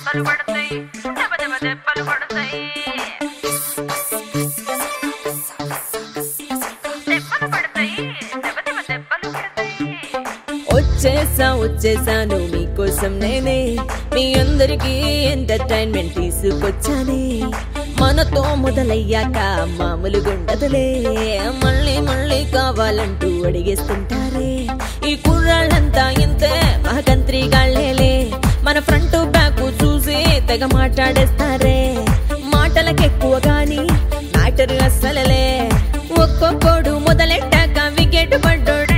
దెబ్బలు పడతాయి దెబ్బ దెబ్బ దెబ్బలు పడతాయి దెబ్బలు పడతాయి దెబ్బ దెబ్బ దెబ్బలు పడతాయి వచ్చేసా వచ్చేసాను మీకోసం నేనే మీ అందరికీ ఎంటర్టైన్మెంట్ తీసుకొచ్చానే మనతో మొదలయ్యాక మామూలు గుండదులే మళ్ళీ మళ్ళీ కావాలంటూ అడిగేస్తుంటారే ఈ కుర్రాళ్ళంతా ఇంతే మహకంత్రి గాళ్ళేలే మన ఫ్రంట్ బ్యాక్ చూసి తెగ మాట్లాడేస్తారే మాటలకెక్కువ గాని మ్యాటర్ అస్సలలే ఒక్కొక్కడు మొదలెట్టాక వికెట్ పడ్డోడే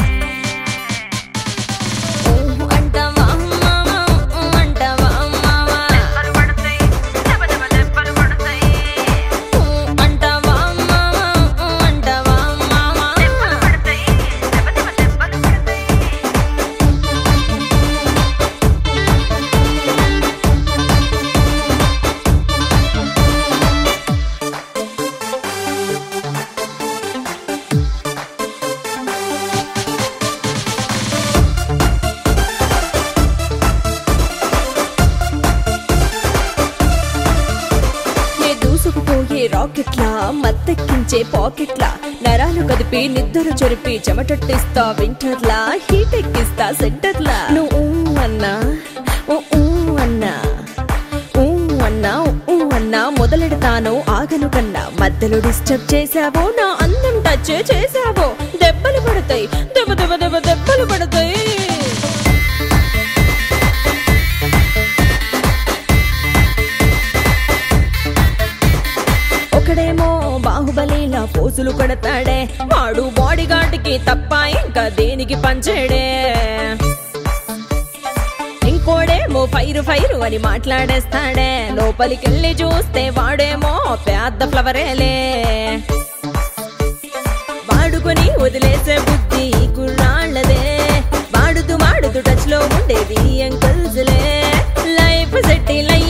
ఊహు అంటావా మావా, ఊ అంటావా మావా? దెబ్బలు పడతాయి దెబ్బ దెబ్బ దెబ్బలు పడతాయి ఊ అంటావా మావా, ఊ అంటావా మావా? దెబ్బలు పడతాయి దెబ్బ దెబ్బ దెబ్బలు పడతాయి నే దూసుకుపోయే రాకెట్లా మత్తెక్కించే పాకెట్లా నరాలు కదిపి నిద్ర చెరిపి చెమటట్టిస్తా వింటర్లా హీట్ ఎక్కిస్తా సెంటర్లా నువ్వు ఊ అన్నా ఊ ఊ అన్నా ఊ అన్నా ఊ అన్నా మొదలెడతాను ఆగను కన్నా మధ్యలో డిస్టర్బ్ చేసావో నా అందం టచ్ చేసావో దెబ్బలు పడతాయి దెబ్బ దెబ్బ దెబ్బ దెబ్బలు పడతాయి ఒకడేమో బాహుబలిలా పోజులు కొడతాడే వాడు బాడీ గార్డ్కి తప్ప ఇంకా దేనికి పంచేడే ఇంకోడేమో ఫైరు ఫైరు అని మాట్లాడేస్తాడే లోపలికెళ్ళి చూస్తే వాడేమో పెద్ద ఫ్లవరేలే వాడుకొని వదిలేసే బుద్ధి ఈ కుర్రాళ్ళదే వాడుతూ వాడుతూ టచ్ లో ఉండేది అంకల్స్లే లైఫ్ సెట్